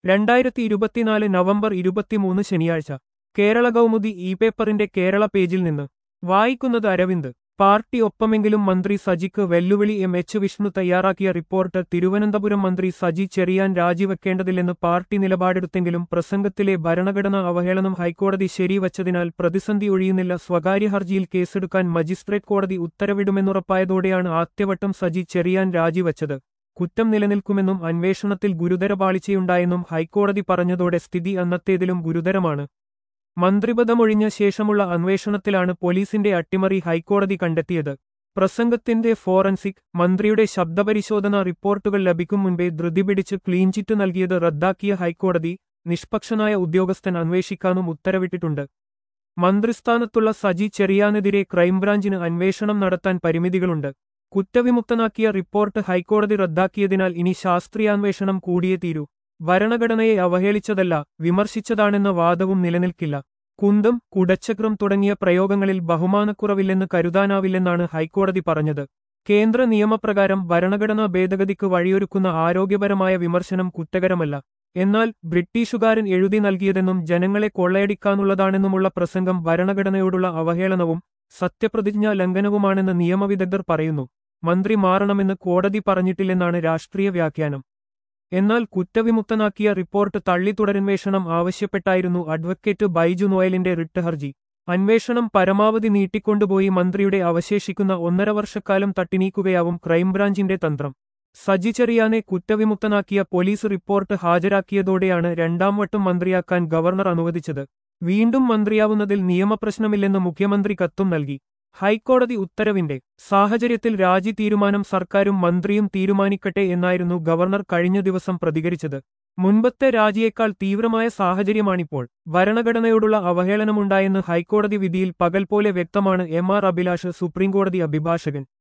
രണ്ടായിരത്തി ഇരുപത്തിനാല് നവംബർ ഇരുപത്തിമൂന്ന് ശനിയാഴ്ച കേരള കൗമുദി ഇ പേപ്പറിന്റെ കേരള പേജിൽ നിന്ന് വായിക്കുന്നത് അരവിന്ദ് പാർട്ടി ഒപ്പമെങ്കിലും മന്ത്രി സജിക്ക് വെല്ലുവിളി എം എച്ച് വിഷ്ണു തയ്യാറാക്കിയ റിപ്പോർട്ട് തിരുവനന്തപുരം മന്ത്രി സജി ചെറിയാൻ രാജിവെക്കേണ്ടതില്ലെന്ന് പാർട്ടി നിലപാടെടുത്തെങ്കിലും പ്രസംഗത്തിലെ ഭരണഘടനാ അവഹേളനം ഹൈക്കോടതി ശരിവച്ചതിനാൽ പ്രതിസന്ധി ഒഴിയുന്നില്ല സ്വകാര്യ ഹർജിയിൽ കേസെടുക്കാൻ മജിസ്ട്രേറ്റ് കോടതി ഉത്തരവിടുമെന്നുറപ്പായതോടെയാണ് ആദ്യവട്ടം സജി ചെറിയാൻ രാജിവച്ചത് കുറ്റം നിലനിൽക്കുമെന്നും അന്വേഷണത്തിൽ ഗുരുതര പാളിച്ചയുണ്ടായെന്നും ഹൈക്കോടതി പറഞ്ഞതോടെ സ്ഥിതി അന്നത്തേതിലും ഗുരുതരമാണ് മന്ത്രിപദമൊഴിഞ്ഞ ശേഷമുള്ള അന്വേഷണത്തിലാണ് പോലീസിന്റെ അട്ടിമറി ഹൈക്കോടതി കണ്ടെത്തിയത് പ്രസംഗത്തിന്റെ ഫോറൻസിക് മന്ത്രിയുടെ ശബ്ദപരിശോധനാ റിപ്പോർട്ടുകൾ ലഭിക്കും മുൻപേ ധൃതി പിടിച്ച് ക്ലീൻചിറ്റ് നൽകിയത് റദ്ദാക്കിയ ഹൈക്കോടതി നിഷ്പക്ഷനായ ഉദ്യോഗസ്ഥൻ അന്വേഷിക്കാനും ഉത്തരവിട്ടിട്ടുണ്ട് മന്ത്രിസ്ഥാനത്തുള്ള സജി ചെറിയാനെതിരെ ക്രൈംബ്രാഞ്ചിന് അന്വേഷണം നടത്താൻ പരിമിതികളുണ്ട് കുറ്റവിമുക്തനാക്കിയ റിപ്പോർട്ട് ഹൈക്കോടതി റദ്ദാക്കിയതിനാൽ ഇനി ശാസ്ത്രീയാന്വേഷണം കൂടിയേ തീരൂ ഭരണഘടനയെ അവഹേളിച്ചതല്ല വിമർശിച്ചതാണെന്ന വാദവും നിലനിൽക്കില്ല കുന്തം കുടച്ചക്രം തുടങ്ങിയ പ്രയോഗങ്ങളിൽ ബഹുമാനക്കുറവില്ലെന്ന് കരുതാനാവില്ലെന്നാണ് ഹൈക്കോടതി പറഞ്ഞത് കേന്ദ്ര നിയമപ്രകാരം ഭരണഘടനാ ഭേദഗതിക്ക് വഴിയൊരുക്കുന്ന ആരോഗ്യപരമായ വിമർശനം കുറ്റകരമല്ല എന്നാൽ ബ്രിട്ടീഷുകാരൻ എഴുതി നൽകിയതെന്നും ജനങ്ങളെ കൊള്ളയടിക്കാനുള്ളതാണെന്നുമുള്ള പ്രസംഗം ഭരണഘടനയോടുള്ള അവഹേളനവും സത്യപ്രതിജ്ഞാ ലംഘനവുമാണെന്ന് നിയമവിദഗ്ധർ പറയുന്നു മന്ത്രി മാറണമെന്ന് കോടതി പറഞ്ഞിട്ടില്ലെന്നാണ് രാഷ്ട്രീയ വ്യാഖ്യാനം എന്നാൽ കുറ്റവിമുക്തനാക്കിയ റിപ്പോർട്ട് തള്ളി തുടരന്വേഷണം ആവശ്യപ്പെട്ടായിരുന്നു അഡ്വക്കേറ്റ് ബൈജു നോയലിന്റെ റിട്ട് ഹർജി അന്വേഷണം പരമാവധി നീട്ടിക്കൊണ്ടുപോയി മന്ത്രിയുടെ അവശേഷിക്കുന്ന ഒന്നര വർഷക്കാലം തട്ടിനീക്കുകയാവും ക്രൈംബ്രാഞ്ചിന്റെ തന്ത്രം സജി ചെറിയാനെ കുറ്റവിമുക്തനാക്കിയ പോലീസ് റിപ്പോർട്ട് ഹാജരാക്കിയതോടെയാണ് രണ്ടാം വട്ടം മന്ത്രിയാക്കാൻ ഗവർണർ അനുവദിച്ചത് വീണ്ടും മന്ത്രിയാവുന്നതിൽ നിയമപ്രശ്നമില്ലെന്ന് മുഖ്യമന്ത്രി കത്തും നൽകി ഹൈക്കോടതി ഉത്തരവിന്റെ സാഹചര്യത്തിൽ രാജി തീരുമാനം സർക്കാരും മന്ത്രിയും തീരുമാനിക്കട്ടെ എന്നായിരുന്നു ഗവർണർ കഴിഞ്ഞ ദിവസം പ്രതികരിച്ചത് മുൻപത്തെ രാജിയേക്കാൾ തീവ്രമായ സാഹചര്യമാണിപ്പോൾ ഭരണഘടനയോടുള്ള അവഹേളനമുണ്ടായെന്ന് ഹൈക്കോടതി വിധിയിൽ പകൽ പോലെ വ്യക്തമാണ് എം ആർ അഭിലാഷ് സുപ്രീംകോടതി അഭിഭാഷകൻ